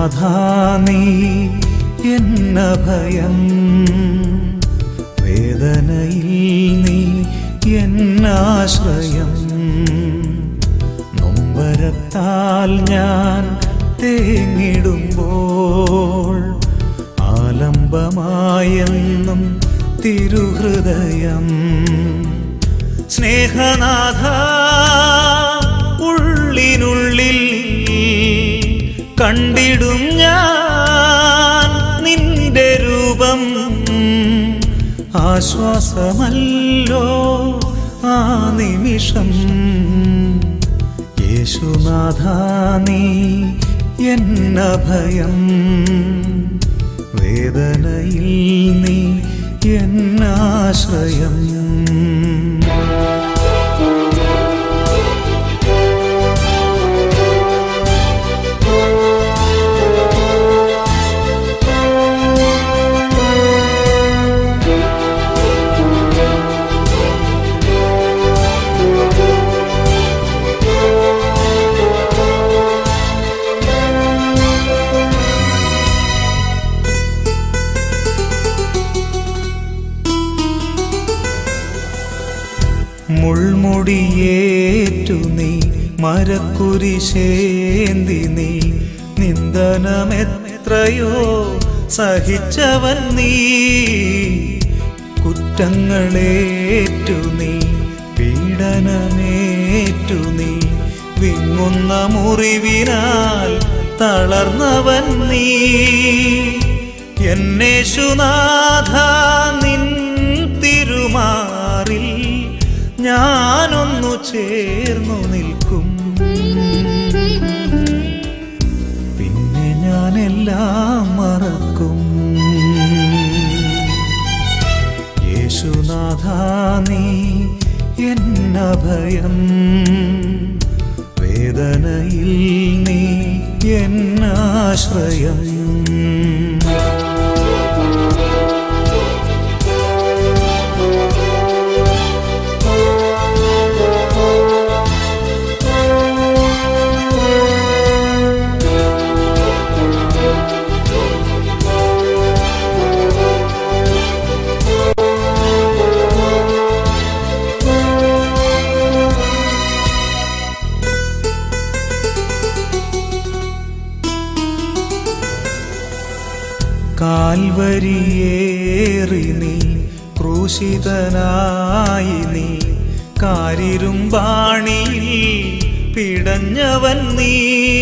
നീ എന്ന ഭയം വേദനയിൽ നീ എന്നാശ്രയം നൊമ്പരത്താൽ ഞാൻ തേങ്ങിടുമ്പോൾ ആലംബമായെന്നും തിരുഹൃദയം സ്നേഹനാഥ ഉള്ളിനുള്ളിൽ കണ്ടിടും ഞാൻ നിന്റെ രൂപം ആശ്വാസമല്ലോ ആ നിമിഷം യേശുനാഥ നീ എന്ന ഭയം വേദനയിൽ നീ എന്നാശ്രയം മുൾമുടിയേറ്റു നീ മരക്കുരിശേന്തി നീ നിന്ദനമെത്രയോ സഹിച്ചവൻ നീ കുറ്റങ്ങളേറ്റു നീ പീഡനമേറ്റു നീ വിങ്ങുന്ന മുറിവിനാൽ തളർന്നവൻ നീ എന്നേശുനാഥ നിൻ തിരുമാറിൽ ഞാനൊന്നു ചേർന്നു നിൽക്കും പിന്നെ ഞാനെല്ലാം മറക്കും യേശുനാഥ നീ എന്ന ഭയം വേദനയിൽ നീ എന്നാശ്രയം കാൽവരിയേറി നീ ക്രൂശിതനായി നീ കാരിരുമ്പാണിയിൽ പിടഞ്ഞവൻ നീ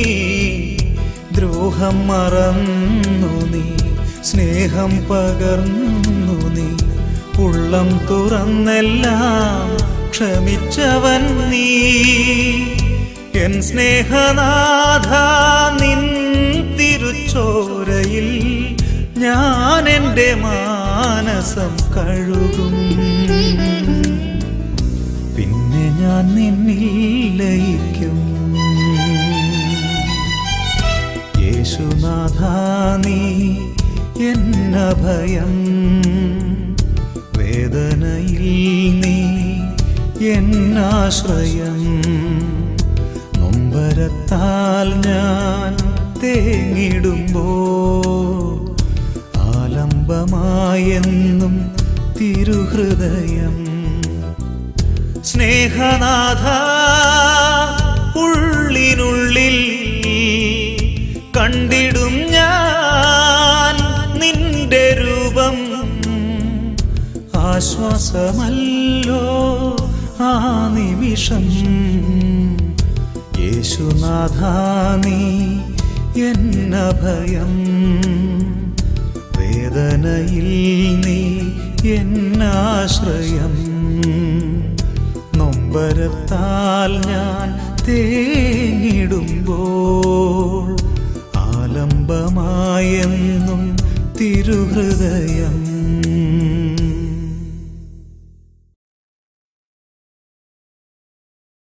ദ്രോഹം മറന്നു നീ സ്നേഹം പകർന്നു നീ ഉള്ളം തുറന്നെല്ലാം ക്ഷമിച്ചവൻ നീ എൻ സ്നേഹനാഥ നിൻ തിരുച്ചോരയിൽ ഞാൻ എൻ്റെ മാനസം കഴുകും പിന്നെ ഞാൻ നിന്നിൽ ലയിക്കും യേശുനാഥ നീ എന്ന ഭയം വേദനയിൽ നീ എന്നാശ്രയം നൊമ്പരത്താൽ ഞാൻ തേങ്ങിടുമ്പോൾ ആലംബമായെന്നും തിരുഹൃദയം സ്നേഹനാഥ ഉള്ളിനുള്ളിൽ കണ്ടിടും ഞാൻ നിന്റെ രൂപം ആശ്വാസമല്ലോ ആ നിമിഷം യേശുനാഥ നീ എന്ന ഭയം വേദനയിൽ നീ എന്നാശ്രയം നൊമ്പരത്താൽ ഞാൻ തേങ്ങിടുമ്പോൾ ആലംബമായെന്നും തിരുഹൃദയം